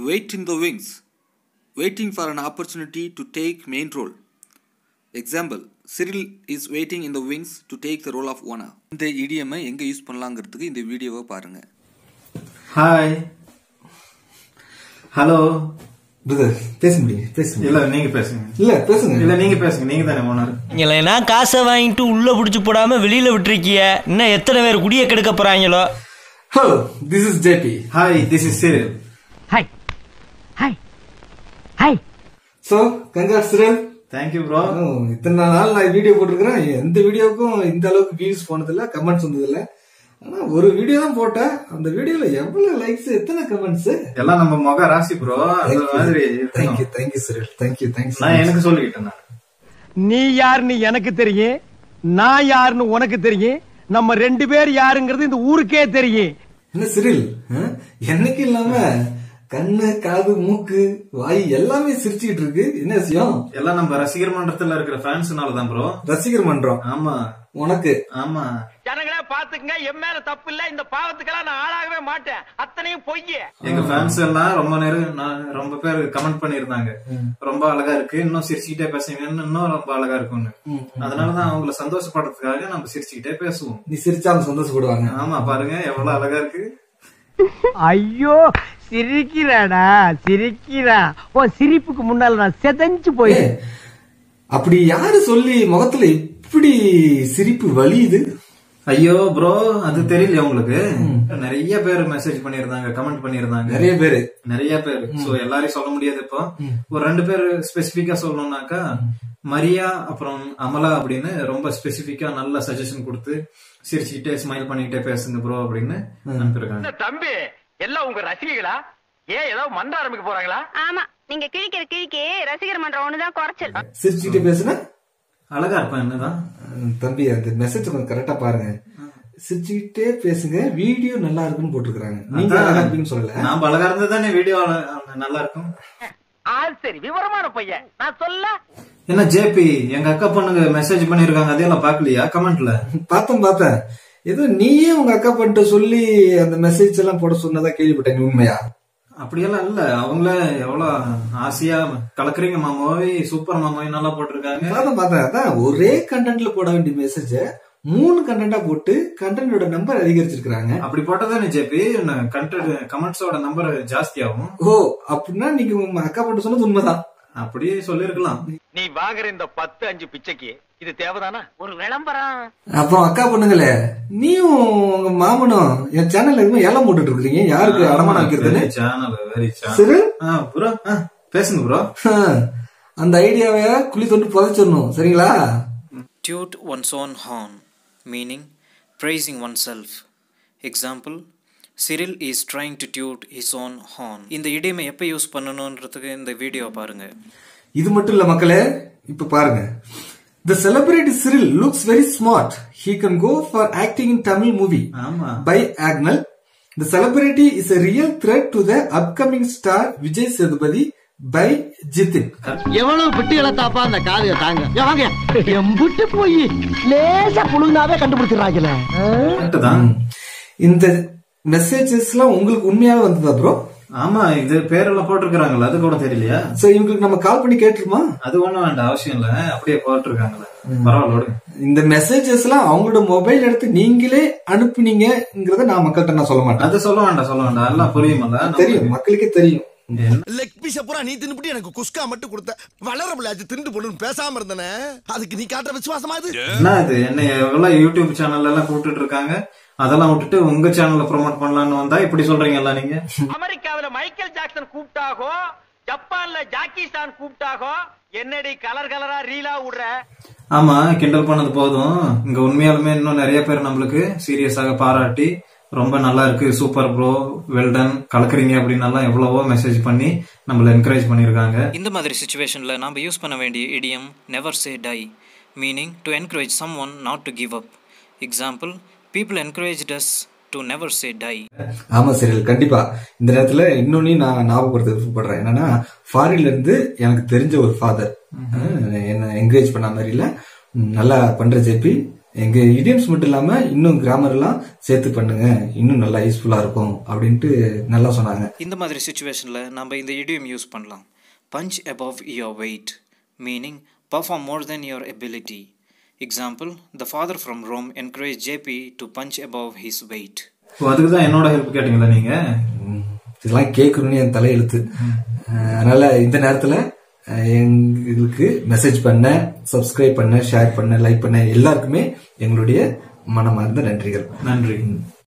wait in the wings, waiting for an opportunity to take main role. Example, Cyril is waiting in the wings to take the role of Ona. இந்த இடியமை எங்கே use பண்ணலாங்கிறதுக்கு இந்த வீடியோவை பாருங்க hi hello brother பேச முடியும் பேசுங்க இல்ல நீங்க பேசுங்க இல்ல பேசுங்க இல்ல நீங்க பேசுங்க நீங்க தானே ஓனர் இல்லைன்னா காசை வாங்கிட்டு உள்ள புடிச்சு போடாம வெளியில விட்டுருக்கிய இன்னும் எத்தனை பேர் குடிய கெடுக்க போறாங்களோ hello this is JP hi this is Cyril hi hi hi so கங்காட் சிரல் தேங்க்யூ ப்ரோ இத்தனை நாள் நான் வீடியோ போட்டிருக்கிறேன் எந்த வீடியோவுக்கும் இந்த அளவுக்கு வியூஸ் போனதில்ல கமெண்ட்ஸ் வந்ததில்ல ஆனா ஒரு வீடியோ தான் போட்டேன் அந்த வீடியோல எவ்வளவு லைக்ஸ் எத்தனை கமெண்ட்ஸ் எல்லாம் நம்ம முக ராசி ப்ரோ அந்த மாதிரி தேங்க்யூ இருக்கணும். தேங்க்யூ சிரல் தேங்க்யூ தேங்க்ஸ் நான் எனக்கு சொல்லிக்கிட்டேன் நான். நீ யாருன்னு எனக்கு தெரியும் நான் யாருன்னு உனக்கு தெரியும் நம்ம ரெண்டு பேர் யாருங்கிறது இந்த ஊருக்கே தெரியும் என்ன சிரில் ஆ? என்னைக்கு இல்லாம கண்ணு காது மூக்கு வாய் எல்லாமே சிரிச்சுக்கிட்டு இருக்கு என்ன விஷயம் எல்லாம் நம்ம ரசிகர் மன்றத்துல இருக்கிற ஃபேன்ஸ்னால தான் ப்ரோ ரசிகர் மன்றம் ஆமா உனக்கு ஆமா ஜனங்களே பாத்துக்கங்க என் மேல தப்பு இல்ல இந்த பாவத்துக்கெல்லாம் நான் ஆளாகவே மாட்டேன் அத்தனையும் பொய்யே எங்க ஃபேன்ஸ் எல்லாம் ரொம்ப நேரம் நான் ரொம்ப பேர் கமெண்ட் பண்ணிருந்தாங்க ரொம்ப அழகா இருக்கு இன்னும் சிரிச்சுக்கிட்டே பேசுவீங்கன்னு இன்னும் ரொம்ப அழகா இருக்கும்னு அதனாலதான் அவங்கள சந்தோஷப்படுறதுக்காக நம்ம சிரிச்சுக்கிட்டே பேசுவோம் நீ சிரிச்சா அவங்க சந்தோஷப்படுவாங்க ஆமா பாருங்க எவ்வளவு அழகா இருக்கு ஐயோ சிரிக்கிறாடா சிரிக்கிறா உன் சிரிப்புக்கு முன்னால நான் செதஞ்சு போயிட்டேன் ஏய், அப்படி யாரு சொல்லி முகத்துல இப்படி சிரிப்பு வலியுது ஐயோ ப்ரோ அது தெரியல உங்களுக்கு நிறைய பேர் மெசேஜ் பண்ணிருந்தாங்க கமெண்ட் பண்ணிருந்தாங்க நிறைய பேரு நிறைய பேர் சோ எல்லாரையும் சொல்ல முடியாது இப்போ ஒரு ரெண்டு பேர் ஸ்பெசிபிக்கா சொல்லணும்னாக்கா மரியா அப்புறம் அமலா அப்படின்னு ரொம்ப ஸ்பெசிபிக்கா நல்ல சஜஷன் கொடுத்து சிரிச்சுக்கிட்டே ஸ்மைல் பண்ணிக்கிட்டே பேசுங்க ப்ரோ அப்படின்னு அனுப்பியிருக்காங்க தம்பி எல்லாம் உங்க ரசிகைகளா ஏன் ஏதாவது மண்ட ஆரம்பிக்க போறாங்களா ஆமா நீங்க கிழிக்கிற கிழிக்கே ரசிகர் மன்றம் ஒண்ணுதான் குறைச்சல் சிரிச்சுக்கிட்டு பேசுனா அழகா இருப்பேன் என்னதான் அஹ், தம்பி அந்த மெசேஜ் கொஞ்சம் கரெக்டா பாருங்க சிரிச்சுக்கிட்டே பேசுங்க வீடியோ நல்லா இருக்குன்னு போட்டிருக்காங்க நீங்க அதான். அழகா இருப்பீங்கன்னு சொல்லல நாம அழகா இருந்தா தானே வீடியோ நல்லா இருக்கும் ஆள் சரி விவரமான பையன் நான் சொல்ல என்ன ஜேபி எங்க அக்கா பொண்ணுங்க மெசேஜ் பண்ணிருக்காங்க அதையெல்லாம் பாக்கலையா கமெண்ட்ல பார்த்தேன் பார்த்தேன் ஏதோ நீயே உங்க அக்கா பண்ணிட்ட சொல்லி அந்த மெசேஜ் எல்லாம் போட சொன்னதா கேள்விப்பட்டேன் நீ உண்மையா அப்படியெல்லாம் இல்ல அவங்கள எவ்வளவு ஆசையா கலக்குறீங்க மாமாவை சூப்பர் மாமாவை நல்லா போட்டிருக்காங்க பார்த்தேன் பார்த்தேன் அதான் ஒரே கண்டென்ட்ல போட வேண்டிய மெசேஜ மூணு கண்டென்ட்டா போட்டு கண்டென்ட்டோட நம்பர் அதிகரிச்சிருக்காங்க அப்படி போட்டதானே ஜேபி கண்டென்ட் கமெண்ட்ஸோட நம்பர் ஜாஸ்தி ஆகும் ஓ அப்படின்னா நீங்க உங்க அக்கா பண்ணிட்டு சொன்னது உண்மைதான் அப்படியே சொல்லிருக்கலாம் நீ வாங்குற இந்த பத்து அஞ்சு பிச்சைக்கு இது தேவைதானா ஒரு விளம்பரம் அப்புறம் அக்கா பொண்ணுங்களே நீயும் உங்க மாமனும் என் சேனல்ல எதுவுமே ஏலம் போட்டுட்டு இருக்கீங்க யாருக்கு அடமானம் வைக்கிறதுன்னு சேனல் வெரி சேனல் சரி ப்ரோ பேசுங்க ப்ரோ அந்த ஐடியாவை குழி தொண்டு புதைச்சிடணும் சரிங்களா Toot one's own horn, meaning praising oneself. Example Cyril is trying to toot his own horn. இந்த இடியமை எப்போ யூஸ் பண்ணணுன்றதுக்கு இந்த வீடியோ பாருங்க இது மட்டும் இல்ல மக்களே இப்ப பாருங்க The celebrity Cyril looks very smart. He can go for acting in Tamil movie ஆமா by Agnel. The celebrity is a real threat to the upcoming star Vijay Sethupathi by Jitin. எவ்வளவு பிட்டு இழத்தாப்பா அந்த காதைய தாங்க ஏன் வாங்க எம்புட்டு போய் லேசா புழுந்தாவே கண்டுபிடிச்சிடறாங்களே கரெக்ட் தான் இந்த மெசேஜஸ் எல்லாம் உங்களுக்கு உண்மையாவே வந்ததா ப்ரோ ஆமா இது பேரெல்லாம் போட்டிருக்காங்கல்ல அது கூட தெரியலையா சோ இவங்களுக்கு நம்ம கால் பண்ணி கேட்டுருமா அது ஒண்ணும் வேண்டாம் அவசியம் இல்ல அப்படியே போட்டிருக்காங்கல்ல பரவாயில்ல விடுங்க இந்த மெசேஜஸ் எல்லாம் அவங்களோட மொபைல் எடுத்து நீங்களே அனுப்புனீங்கிறத நான் மக்கள்கிட்ட நான் சொல்ல மாட்டேன் அது சொல்ல வேண்டாம் சொல்ல வேண்டாம் எல்லாம் புரியுமல்ல தெரியும் மக்களுக்கே தெரியும் லெக் பீஸ பூரா நீ தின்னுபிட்டு எனக்கு குஸ்கா மட்டும் கொடுத்த வளரபிள் அது திண்டு போடுன்னு பேசாம இருந்தனே அதுக்கு நீ காட்டுற விசுவாசமா இது என்ன இது என்ன எவ்வளவு யூடியூப் சேனல்ல எல்லாம் கூப்பிட்டு இருக்காங்க அதெல்லாம் விட்டுட்டு உங்க சேனல்ல ப்ரோமோட் பண்ணலாம்னு வந்தா இப்படி சொல்றீங்கல்ல நீங்க அமெரிக்காவில மைக்கேல் ஜாக்சன் கூப்பிட்டாகோ ஜப்பான்ல ஜாக்கி சான் கூப்பிட்டாகோ என்னடி கலர் கலரா ரீலா விடுற ஆமா கிண்டல் பண்ணது போதும் இங்க உண்மையாலுமே இன்னும் நிறைய பேர் நம்மளுக்கு சீரியஸாக பாராட்டி ரொம்ப நல்லா இருக்கு சூப்பர் ப்ரோ வெல்டன் கலக்குறீங்க அப்படின்னு எல்லாம் எவ்வளவோ மெசேஜ் பண்ணி நம்மள என்கரேஜ் பண்ணிருக்காங்க இந்த மாதிரி சுச்சுவேஷனில் நாம் யூஸ் பண்ண வேண்டிய idiom never say die meaning to encourage some one not to give up example people encourage us to never say die ஆமா சரி கண்டிப்பா இந்த நேரத்துல இன்னொன்னு நான் ஞாபகப்படுத்த விருப்பப்படுறேன் என்னன்னா ஃபாரின்ல இருந்து எனக்கு தெரிஞ்ச ஒரு ஃபாதர் என்ன என்கரேஜ் பண்ண மாதிரி இல்ல ம், நல்லா பண்ற ஜெபி எங்க இடியம்ஸ் மட்டும் இல்லாம இன்னும் கிராமர் எல்லாம் சேர்த்து பண்ணுங்க இன்னும் நல்லா யூஸ்ஃபுல்லா இருக்கும் அப்படின்ட்டு நல்லா சொன்னாங்க இந்த மாதிரி சுச்சுவேஷனில் நம்ம இந்த இடியம் யூஸ் பண்ணலாம் punch above your weight meaning perform more than your ability example the father from Rome encourage JP to punch above his weight இப்போ அதுக்கு தான் என்னோட ஹெல்ப் கேட்டீங்களா நீங்க ம், இதெல்லாம் கேட்கணும்னு என் தலையெழுத்து அஹ், அதனால இந்த நேரத்துல அஹ், எங்களுக்கு மெசேஜ் பண்ண சப்ஸ்கிரைப் பண்ண ஷேர் பண்ண லைக் பண்ண எல்லாருக்குமே எங்களுடைய மனமார்ந்த நன்றிகள் நன்றி